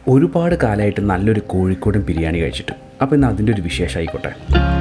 ഒരുപാട് കാലമായിട്ട് നല്ലൊരു കോഴിക്കോടൻ ബിരിയാണി കഴിച്ചിട്ട് അപ്പോൾ ഇന്ന് അതിൻ്റെ ഒരു വിശേഷമായിക്കോട്ടെ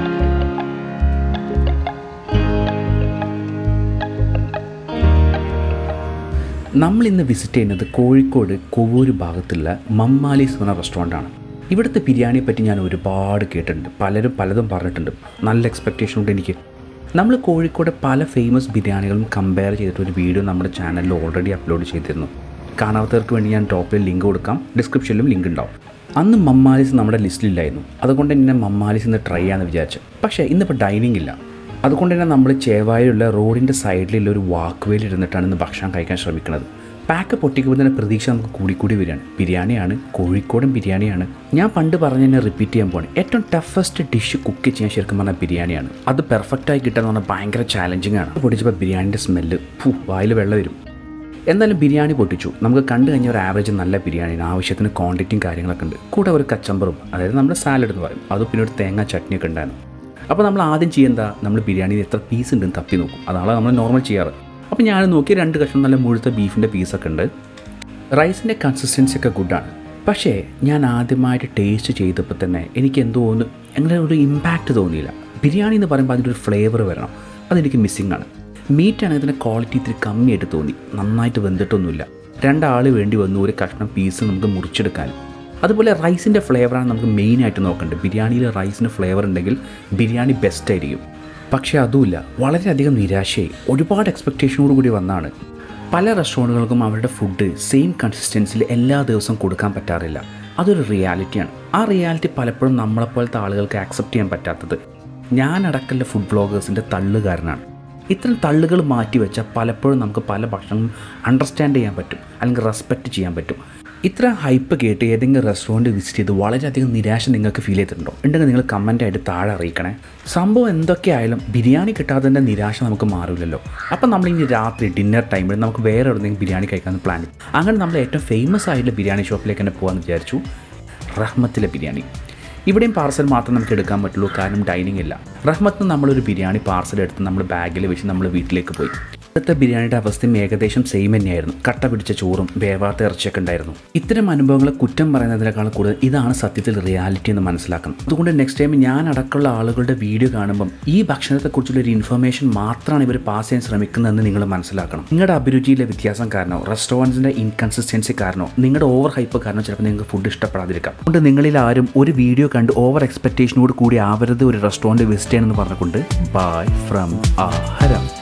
നമ്മൾ ഇന്ന് വിസിറ്റ് ചെയ്യുന്നത് കോഴിക്കോട് കൊവ്വൂർ ഭാഗത്തുള്ള മമ്മാലീസ് എന്ന റെസ്റ്റോറൻ്റാണ് ഇവിടുത്തെ ബിരിയാണിയെ പറ്റി ഞാൻ ഒരുപാട് കേട്ടിട്ടുണ്ട് പലരും പലതും പറഞ്ഞിട്ടുണ്ട് നല്ല എക്സ്പെക്റ്റേഷൻ ഉണ്ട് എനിക്ക് നമ്മൾ കോഴിക്കോട് പല ഫേമസ് ബിരിയാണികളും കമ്പയർ ചെയ്തിട്ട് ഒരു വീഡിയോ നമ്മുടെ ചാനലിൽ ഓൾറെഡി അപ്ലോഡ് ചെയ്തിരുന്നു കാണാത്തവർക്ക് വേണ്ടി ഞാൻ ടോപ്പിൽ ലിങ്ക് കൊടുക്കാം ഡിസ്ക്രിപ്ഷനിലും ലിങ്ക് ഉണ്ടാവും അന്ന് മമ്മാലിസ് നമ്മുടെ ലിസ്റ്റിലില്ലായിരുന്നു അതുകൊണ്ട് തന്നെ മമ്മാലിസ് ഇന്ന് ട്രൈ ചെയ്യാമെന്ന് വിചാരിച്ചു പക്ഷേ ഇന്നിപ്പോൾ ഡൈനിങ് ഇല്ല അതുകൊണ്ട് തന്നെ നമ്മൾ ചേവായിലുള്ള റോഡിൻ്റെ സൈഡിലുള്ള ഒരു വാക്ക് ഇരുന്നിട്ടാണ് ഇന്ന് ഭക്ഷണം കഴിക്കാൻ ശ്രമിക്കുന്നത് പാക്ക് പൊട്ടിക്കുമ്പോൾ തന്നെ പ്രതീക്ഷ നമുക്ക് കൂടിക്കൂടി വരികയാണ് ബിരിയാണിയാണ് കോഴിക്കോടൻ ബിരിയാണിയാണ് ഞാൻ പണ്ട് പറഞ്ഞ തന്നെ റിപ്പീറ്റ് ചെയ്യാൻ പോകണം ഏറ്റവും ടഫസ്റ്റ് ഡിഷ് കുക്ക് ചെയ്യാൻ ശരിക്കും പറഞ്ഞാൽ ബിരിയാണിയാണ് അത് പെർഫെക്റ്റായി കിട്ടുക എന്ന് പറഞ്ഞാൽ ഭയങ്കര ചാലഞ്ചിങ് ആണ് പൊട്ടിച്ചപ്പോൾ ബിരിയാണിൻ്റെ സ്മെല്ല് ഫു വായിൽ വെള്ളം വരും എന്തായാലും ബിരിയാണി പൊട്ടിച്ചു നമുക്ക് കണ്ടു കഴിഞ്ഞ ഒരു ആവറേജ് നല്ല ബിരിയാണിയാണ് ആവശ്യത്തിന് ക്വാണ്ടിറ്റിയും കാര്യങ്ങളൊക്കെ ഉണ്ട് കൂടെ ഒരു കച്ചമ്പറും അതായത് നമ്മുടെ സാലഡ് എന്ന് പറയും അത് പിന്നെ ഒരു തേങ്ങ ചട്നിയൊക്കെ ഉണ്ടായിരുന്നു അപ്പോൾ നമ്മൾ ആദ്യം ചെയ്യുന്ന നമ്മൾ ബിരിയാണിയിൽ എത്ര പീസ് ഉണ്ടെന്ന് തപ്പി നോക്കും അതാണ് നമ്മൾ നോർമൽ ചെയ്യാറ് അപ്പോൾ ഞാൻ നോക്കി രണ്ട് കഷ്ണം നല്ല മുഴുത്ത ബീഫിൻ്റെ പീസൊക്കെ ഉണ്ട് റൈസിൻ്റെ കൺസിസ്റ്റൻസി ഒക്കെ ഗുഡാണ് പക്ഷേ ഞാൻ ആദ്യമായിട്ട് ടേസ്റ്റ് ചെയ്തപ്പോൾ തന്നെ എനിക്ക് എന്തോ ഒന്ന് അങ്ങനെ ഒരു ഇമ്പാക്റ്റ് തോന്നിയില്ല ബിരിയാണി എന്ന് പറയുമ്പോൾ അതിൻ്റെ ഒരു ഫ്ലേവർ വരണം അതെനിക്ക് മിസ്സിംഗ് ആണ് മീറ്റാണെങ്കിൽ അതിൻ്റെ ക്വാളിറ്റി ഇത്തിരി കമ്മിയായിട്ട് തോന്നി നന്നായിട്ട് വെന്തിട്ടൊന്നുമില്ല രണ്ടാൾ വേണ്ടി വന്നു ഒരു കഷ്ണം പീസ് നമുക്ക് മുറിച്ചെടുക്കാൻ അതുപോലെ റൈസിൻ്റെ ഫ്ലേവറാണ് നമുക്ക് മെയിനായിട്ട് നോക്കേണ്ടത് ബിരിയാണിയിൽ റൈസിന് ഫ്ലേവർ ഉണ്ടെങ്കിൽ ബിരിയാണി ബെസ്റ്റ് ആയിരിക്കും പക്ഷേ അതുമില്ല വളരെയധികം നിരാശയായി ഒരുപാട് എക്സ്പെക്റ്റേഷനോട് കൂടി വന്നാണ് പല റെസ്റ്റോറൻറ്റുകൾക്കും അവരുടെ ഫുഡ് സെയിം കൺസിസ്റ്റൻസിൽ എല്ലാ ദിവസവും കൊടുക്കാൻ പറ്റാറില്ല അതൊരു റിയാലിറ്റിയാണ് ആ റിയാലിറ്റി പലപ്പോഴും നമ്മളെപ്പോലത്തെ ആളുകൾക്ക് ആക്സെപ്റ്റ് ചെയ്യാൻ പറ്റാത്തത് ഞാനടക്കമുള്ള ഫുഡ് ബ്ലോഗേഴ്സിൻ്റെ തള്ളുകാരനാണ് ഇത്തരം തള്ളുകൾ മാറ്റി വെച്ചാൽ പലപ്പോഴും നമുക്ക് പല ഭക്ഷണങ്ങളും അണ്ടർസ്റ്റാൻഡ് ചെയ്യാൻ പറ്റും അല്ലെങ്കിൽ റെസ്പെക്റ്റ് ചെയ്യാൻ പറ്റും ഇത്ര ഹൈപ്പ് കേട്ട് ഏതെങ്കിലും റെസ്റ്റോറൻറ്റ് വിസിറ്റ് ചെയ്ത് വളരെയധികം നിരാശ നിങ്ങൾക്ക് ഫീൽ ചെയ്തിട്ടുണ്ടോ ഉണ്ടെങ്കിൽ നിങ്ങൾ കമൻ്റായിട്ട് താഴെ അറിയിക്കണേ സംഭവം എന്തൊക്കെയായാലും ബിരിയാണി കിട്ടാത്തതിൻ്റെ നിരാശ നമുക്ക് മാറില്ലല്ലോ അപ്പം നമ്മൾ ഇനി രാത്രി ഡിന്നർ ടൈമിൽ നമുക്ക് വേറെ എവിടെയെങ്കിലും ബിരിയാണി കഴിക്കാമെന്ന് പ്ലാൻ ചെയ്യും അങ്ങനെ നമ്മൾ ഏറ്റവും ഫേമസ് ആയിട്ടുള്ള ബിരിയാണി ഷോപ്പിലേക്ക് തന്നെ പോകാമെന്ന് വിചാരിച്ചു റഹ്മത്തിലെ ബിരിയാണി ഇവിടെയും പാർസൽ മാത്രം നമുക്ക് എടുക്കാൻ പറ്റുള്ളൂ കാരണം ഡൈനിങ് ഇല്ല റഹ്മത്ത് നമ്മളൊരു ബിരിയാണി പാർസൽ എടുത്ത് നമ്മൾ ബാഗിൽ വെച്ച് നമ്മൾ വീട്ടിലേക്ക് പോയി ഇന്നത്തെ ബിരിയാണിയുടെ അവസ്ഥയും ഏകദേശം സെയിം തന്നെയായിരുന്നു കട്ട പിടിച്ച ചോറും വേവാത്ത ഇറച്ചിയൊക്കെ ഉണ്ടായിരുന്നു ഇത്തരം അനുഭവങ്ങളെ കുറ്റം പറയുന്നതിനേക്കാൾ കൂടുതൽ ഇതാണ് സത്യത്തിൽ റിയാലിറ്റി എന്ന് മനസ്സിലാക്കണം അതുകൊണ്ട് നെക്സ്റ്റ് ടൈം ഞാൻ അടക്കമുള്ള ആളുകളുടെ വീഡിയോ കാണുമ്പം ഈ ഭക്ഷണത്തെക്കുറിച്ചുള്ള ഒരു ഇൻഫർമേഷൻ മാത്രമാണ് ഇവർ പാസ് ചെയ്യാൻ ശ്രമിക്കുന്നതെന്ന് നിങ്ങൾ മനസ്സിലാക്കണം നിങ്ങളുടെ അഭിരുചിയിലെ വ്യത്യാസം കാരണോ റെസ്റ്റോറൻറ്റ്സിൻ്റെ ഇൻകൺസിസ്റ്റൻസി കാരണോ നിങ്ങളുടെ ഓവർ ഹൈപ്പ് കാരണം ചിലപ്പോൾ നിങ്ങൾക്ക് ഫുഡ് ഇഷ്ടപ്പെടാതിരിക്കാം അതുകൊണ്ട് നിങ്ങളിൽ ആരും ഒരു വീഡിയോ കണ്ട് ഓവർ എക്സ്പെക്റ്റേഷനോട് കൂടി ആവരുത് ഒരു റെസ്റ്റോറൻറ്റ് വിസിറ്റ് ചെയ്യണമെന്ന് പറഞ്ഞുകൊണ്ട് ബൈ ഫ്രം ആഹരം